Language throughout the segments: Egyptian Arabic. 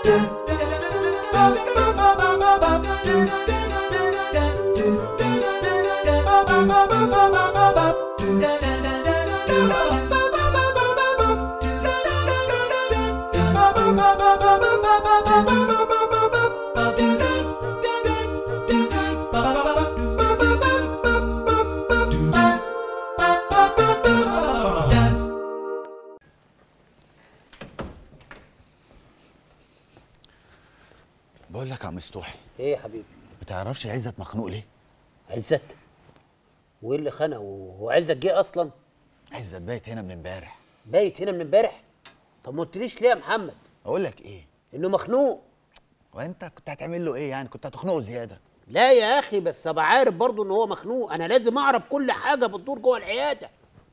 بقول لك يا عم مستوحي ايه يا حبيبي ما تعرفش عزت مخنوق ليه عزت وايه اللي خانقه هو عزت جه اصلا عزت بايت هنا من امبارح بايت هنا من امبارح طب ما قلتليش ليه يا محمد اقول لك ايه انه مخنوق وانت كنت هتعمل له ايه يعني كنت هتخنقه زياده لا يا اخي بس ابقى عارف برضه ان هو مخنوق انا لازم اعرف كل حاجه بتدور جوه العياده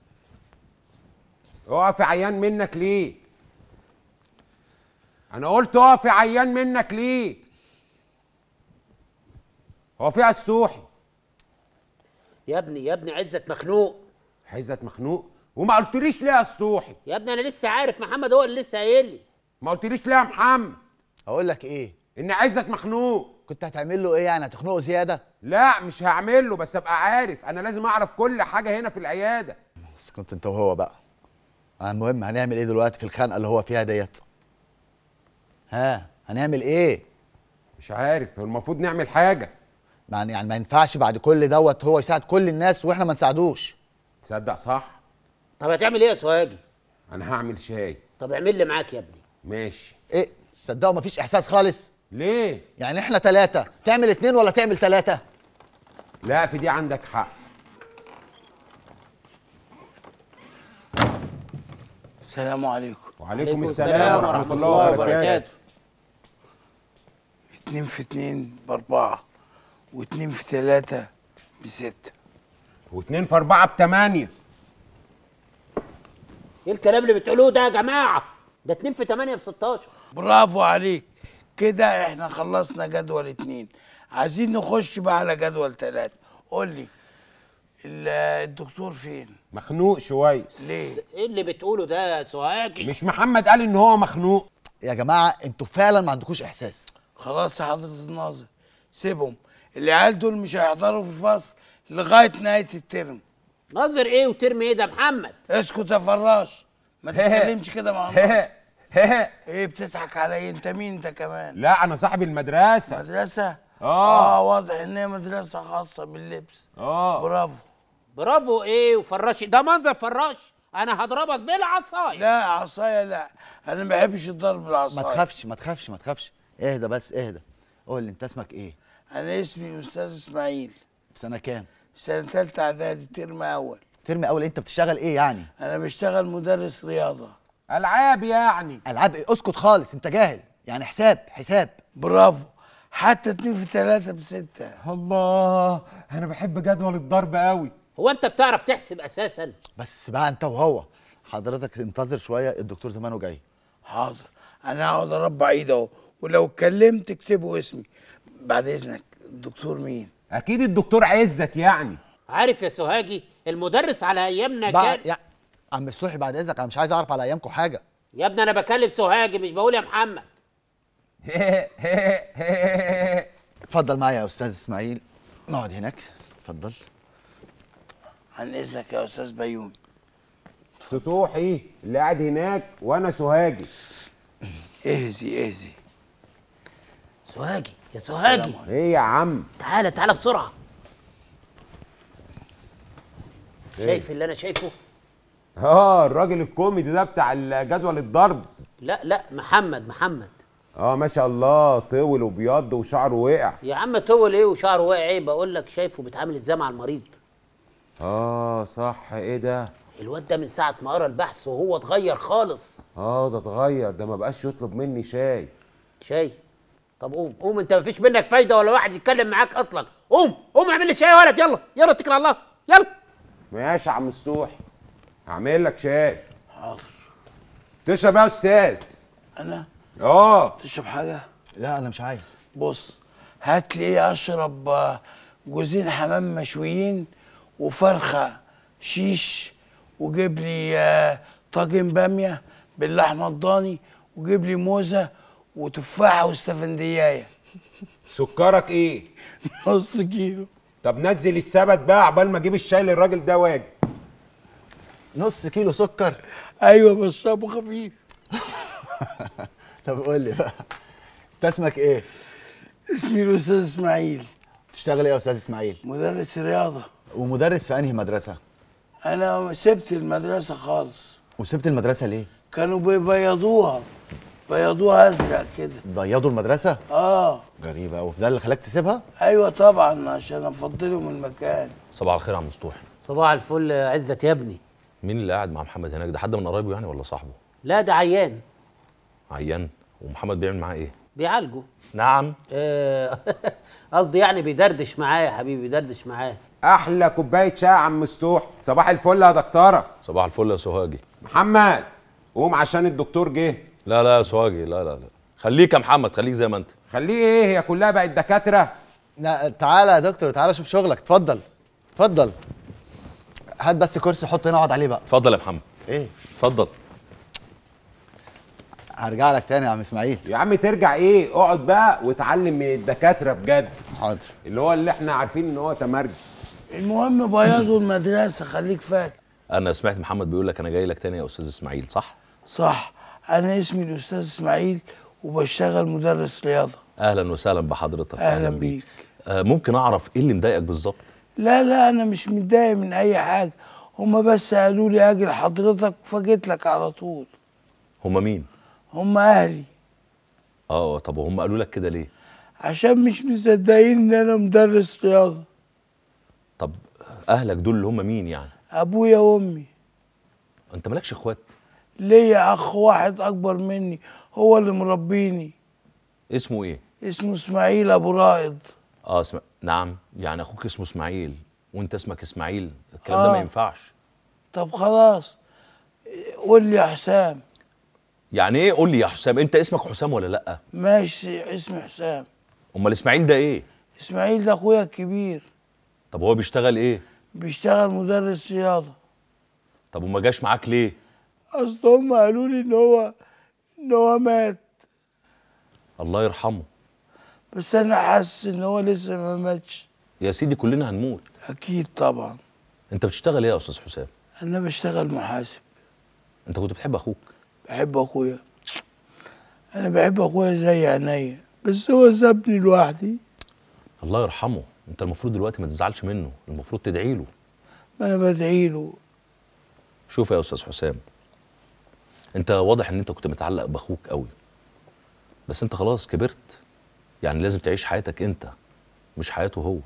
اقف يا عيان منك ليه انا قلت اقف يا عيان منك ليه هو في استوحي يا ابني يا ابني عزت مخنوق عزت مخنوق وما قلتليش ليه يا استوحي يا ابني انا لسه عارف محمد هو اللي لسه قايل لي ما قلتليش ليه يا محمد اقول لك ايه ان عزت مخنوق كنت هتعمل له ايه يعني هتخنقه زياده لا مش هعمل له بس ابقى عارف انا لازم اعرف كل حاجه هنا في العياده بس كنت انت وهو بقى المهم هنعمل ايه دلوقتي في الخنقه اللي هو فيها ديت ها هنعمل ايه مش عارف المفروض نعمل حاجه يعني يعني ما ينفعش بعد كل دوت هو يساعد كل الناس واحنا ما نساعدوش تصدق صح طب هتعمل ايه يا سواجي انا هعمل شاي طب اعمل لي معاك يا ابني ماشي ايه صدقوا مفيش احساس خالص ليه يعني احنا ثلاثة تعمل اتنين ولا تعمل ثلاثة لا في دي عندك حق السلام عليكم وعليكم السلام ورحمه الله وبركاته اتنين في اتنين باربعة واتنين في تلاتة بستة واتنين في اربعه بتمانيه ايه الكلام اللي بتقولوه ده يا جماعه ده 2 في 8 ب 16 برافو عليك كده احنا خلصنا جدول اتنين عايزين نخش بقى على جدول تلاتة قول لي ال- الدكتور فين مخنوق شويه ليه ايه اللي بتقوله ده يا سواجي مش محمد قال ان هو مخنوق يا جماعة انتوا فعلا ما عندكوش احساس خلاص يا حضرة الناظر سيبهم العيال دول مش هيحضروا في الفصل لغاية نهاية الترم ناظر ايه وترم ايه ده محمد اسكت يا فراش ما تتكلمش كده مع الناظر ايه بتضحك عليا انت مين انت كمان لا انا صاحب المدرسه مدرسة آه. اه واضح ان هي مدرسة خاصة باللبس اه برافو برافو ايه وفراش ده منظر فراش انا هضربك بالعصايه لا عصاية لا انا ما بحبش الضرب ما بالعصاية تخافش ما تخافش ما تخافش اهدى بس اهدى قول لي انت اسمك ايه انا اسمي استاذ اسماعيل في سنة كام في سنة تالتة اعدادي ترم اول ترم اول انت بتشتغل ايه يعني انا بشتغل مدرس رياضة العاب يعني العاب ايه اسكت خالص انت جاهل يعني حساب حساب برافو حتى اتنين في تلاتة بستة الله انا بحب جدول الضرب قوي هو انت بتعرف تحسب اساسا بس بقى انت وهو حضرتك انتظر شوية الدكتور زمانه جاي حاضر انا هقعد اربع ايد اهو ولو اتكلمت اكتبوا اسمي بعد اذنك الدكتور مين اكيد الدكتور عزت يعني عارف يا سوهاجي المدرس على ايامنا بقى كان يا عم سلوحي بعد اذنك انا مش عايز اعرف على ايامكم حاجة يا ابني انا بكلم سوهاجي مش بقول يا محمد اتفضل معايا يا استاذ اسماعيل نقعد هناك اتفضل عن اذنك يا استاذ بيومي سطوحي اللي قاعد هناك وانا سوهاجي اهزي اهزي سوهاجي يا سوهاجي ايه يا عم تعالى تعالى بسرعه شايف اللي انا شايفه اه الراجل الكوميدي ده بتاع جدول الضرب لا لا محمد محمد اه ما شاء الله طول وبيض وشعره وقع يا عم طول ايه وشعره واقع ايه بقول لك شايفه بيتعامل ازاي مع المريض اه صح ايه ده الواد ده من ساعه ما قرا البحث وهو اتغير خالص اه ده اتغير ده ما بقاش يطلب مني شاي شاي طب قوم قوم انت مفيش منك فايده ولا واحد يتكلم معاك اصلا قوم قوم اعمل لي شاي يا ولد يلا يلا اتكل على الله يلا ماشي يا عم السوحي هعمل لك شاي حاضر تشرب يا استاذ انا اه تشرب حاجه لا انا مش عايز بص هات لي ايه اشرب آه، جوزين حمام مشويين وفرخه شيش وجيب لي آه، طاجن باميه باللحمه الضاني وجيب لي موزه وتفاحه واستفنديايه سكرك ايه نص كيلو طب نزل السبت بقى عقبال ما اجيب الشاي للراجل ده واجي نص كيلو سكر ايوه بشربه خفيف طب قول لي بقى انت اسمك ايه اسمي الاستاذ اسماعيل بتشتغل ايه يا استاذ اسماعيل مدرس رياضه ومدرس في انهي مدرسه انا سبت المدرسه خالص وسبت المدرسه ليه كانوا بيبيضوها بيضوها ازرق كده بيضوا المدرسه اه غريبه قوي ده اللي خلاك تسيبها ايوه طبعا عشان افضلهم المكان صباح الخير يا عم مفتوح صباح الفل يا عزت يا ابني مين اللي قاعد مع محمد هناك ده حد من قرايبه يعني ولا صاحبه لا ده عيان عيان ومحمد بيعمل معاه ايه بيعالجه نعم آه، قصدي يعني بيدردش معاه يا حبيبي بيدردش معاه احلى كوبايه شاي يا عم مفتوح صباح الفل يا دكتوره صباح الفل يا سوهاجي محمد قوم عشان الدكتور جه لا لا يا سوهاجي لا لا لا خليك يا محمد خليك زي ما انت خليه ايه هي كلها بقت دكاتره لا تعالى يا دكتور تعالى شوف شغلك اتفضل اتفضل هات بس كرسي حط هنا اقعد عليه بقى اتفضل يا محمد ايه اتفضل هرجع لك تاني يا عم اسماعيل يا عم ترجع ايه اقعد بقى واتعلم من الدكاتره بجد حاضر اللي هو اللي احنا عارفين ان هو تمرجي المهم بيضوا المدرسه خليك فاكر انا سمعت محمد بيقول لك انا جاي لك تاني يا استاذ اسماعيل صح صح انا اسمي الاستاذ اسماعيل وبشتغل مدرس رياضه اهلا وسهلا بحضرتك اهلا بيك آه ممكن اعرف ايه اللي مضايقك بالظبط لا لا انا مش متضايق من اي حاجه هما بس قالوا لي اجي لحضرتك فجيت لك على طول هما مين هما اهلي اه طب وهم قالوا لك كده ليه عشان مش مصدقين ان انا مدرس رياضه طب اهلك دول اللي هم مين يعني ابويا وامي انت مالكش اخوات ليا اخ واحد اكبر مني هو اللي مربيني اسمه ايه اسمه اسماعيل ابو رائد اه اسم... نعم يعني اخوك اسمه اسماعيل وانت اسمك اسماعيل الكلام ده ما آه. ينفعش طب خلاص قول لي يا حسام يعني ايه قول لي يا حسام انت اسمك حسام ولا لا ماشي اسمي حسام امال اسماعيل ده ايه اسماعيل ده اخويا الكبير طب هو بيشتغل ايه بيشتغل مدرس رياضه طب وما جاش معاك ليه اصل هم قالوا لي ان هو ان هو مات الله يرحمه بس انا حاسس ان هو لسه ما ماتش يا سيدي كلنا هنموت اكيد طبعا انت بتشتغل ايه يا استاذ حسام انا بشتغل محاسب انت كنت بتحب اخوك بحب اخويا انا بحب اخويا زي عينيا بس هو سابني لوحدي الله يرحمه انت المفروض دلوقتي ما تزعلش منه المفروض تدعي له ما انا بدعي له شوف يا استاذ حسام انت واضح ان انت كنت متعلق باخوك قوي بس انت خلاص كبرت يعني لازم تعيش حياتك انت مش حياته هو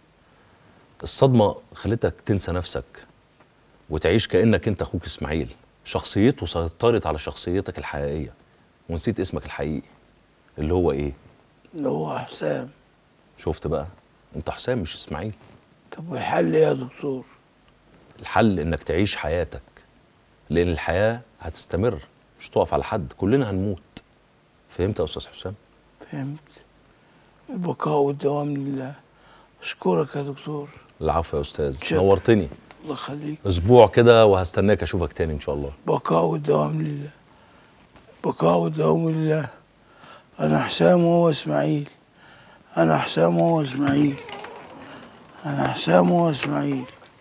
الصدمه خلتك تنسى نفسك وتعيش كانك انت اخوك اسماعيل شخصيته سيطرت على شخصيتك الحقيقيه ونسيت اسمك الحقيقي اللي هو ايه اللي هو حسام شفت بقى انت حسام مش اسماعيل طب والحل ايه يا دكتور الحل انك تعيش حياتك لان الحياه هتستمر مش تقف على حد كلنا هنموت فهمت يا استاذ حسام فهمت البقاء والدوام لله اشكرك يا دكتور العفو يا استاذ شكرا. نورتني الله يخليك اسبوع كده وهستناك اشوفك تاني ان شاء الله بقاء والدوام لله بقاء والدوام لله انا حسام وهو اسماعيل انا حسام وهو اسماعيل انا حسام وهو اسماعيل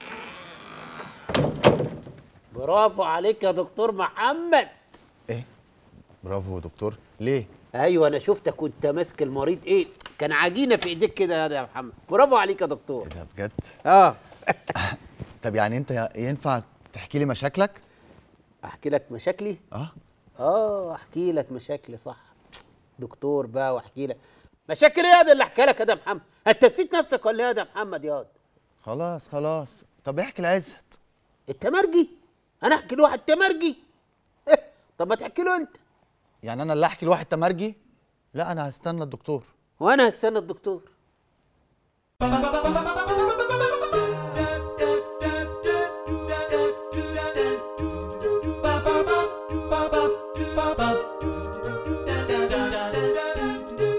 برافو عليك يا دكتور محمد ايه برافو يا دكتور ليه ايوه انا شفتك وانت ماسك المريض ايه كان عجينه في ايديك كده يا محمد برافو عليك يا دكتور ايه ده بجد اه طب يعني انت ينفع تحكي لي مشاكلك احكي لك مشاكلي اه اه احكي لك مشاكلي صح دكتور بقى واحكي لك مشاكل ايه ده اللي احكي لك يا ده محمد انت نسيت نفسك ولا ايه يا ده محمد يا واد؟ خلاص خلاص طب احكي لعزت التمرجي انا احكي لواحد تمرجي طب ما تحكي له انت يعني انا اللي احكي لواحد تمرجي لا انا هستنى الدكتور وانا هستنى الدكتور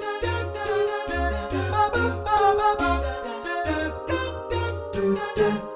Ba-ba-ba-ba-ba